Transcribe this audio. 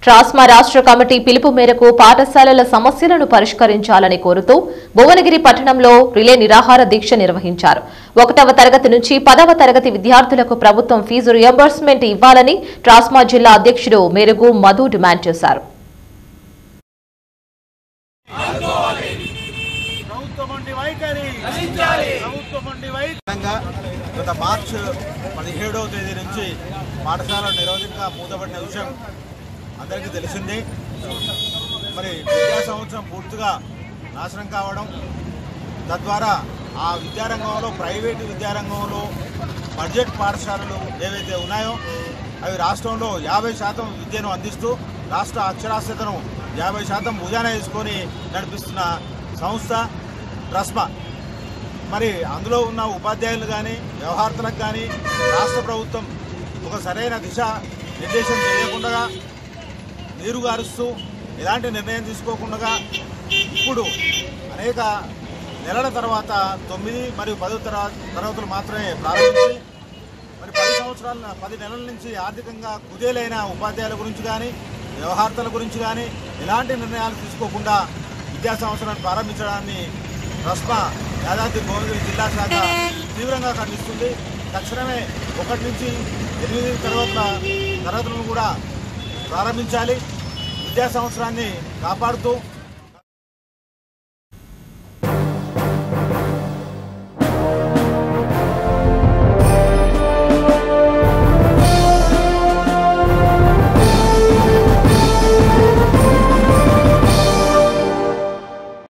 ట్రాస్మా రాష్ట్ర కమిటీ పిలుపు మేరకు పాఠశాలల సమస్యలను పరిష్కరించాలని కోరుతూ భువనగిరి పట్టణంలో రిలే నిరాహార దీక్ష నిర్వహించారు ఒకటవ తరగతి నుంచి పదవ తరగతి విద్యార్థులకు ప్రభుత్వం ఫీజు రియంబర్స్మెంట్ ఇవ్వాలని ట్రాస్మా జిల్లా అధ్యక్షుడు మెరుగు మధు డిమాండ్ చేశారు ప్రభుత్వం ఉండి వైఖరి ప్రభుత్వం ఉండి వైఖరి విధంగా గత మార్చ్ పదిహేడవ తేదీ నుంచి పాఠశాల నిరోధకంగా మూతపడిన విషయం అందరికీ తెలిసిందే మరి విద్యా సంవత్సరం పూర్తిగా నాశనం కావడం తద్వారా ఆ విద్యారంగంలో ప్రైవేటు విద్యారంగంలో బడ్జెట్ పాఠశాలలు ఏవైతే ఉన్నాయో అవి రాష్ట్రంలో యాభై శాతం విద్యను అందిస్తూ రాష్ట్ర అక్షరాస్యతను యాభై శాతం భుజాన వేసుకొని నడిపిస్తున్న సంస్థ ట్రస్మా మరి అందులో ఉన్న ఉపాధ్యాయులు కానీ వ్యవహారతలకు కానీ రాష్ట్ర ప్రభుత్వం ఒక సరైన దిశ నిర్దేశం చేయకుండా నీరు గారుస్తూ ఎలాంటి నిర్ణయం తీసుకోకుండా ఇప్పుడు అనేక నెలల తర్వాత తొమ్మిది మరియు పదో తరగ తరగతులు మాత్రమే ప్రారంభించి మరి పది సంవత్సరాల పది నెలల నుంచి ఆర్థికంగా కుదేలైన ఉపాధ్యాయుల గురించి కానీ వ్యవహారతల గురించి కానీ ఎలాంటి నిర్ణయాలు తీసుకోకుండా విద్యా సంవత్సరాన్ని ప్రారంభించడాన్ని రస్మా యాదాద్రి భువనగిరి జిల్లా శాఖ తీవ్రంగా ఖండిస్తుంది తక్షణమే ఒకటి నుంచి ఎనిమిది తరగతుల తరగతులను కూడా ప్రారంభించాలి విద్యా సంవత్సరాన్ని కాపాడుతూ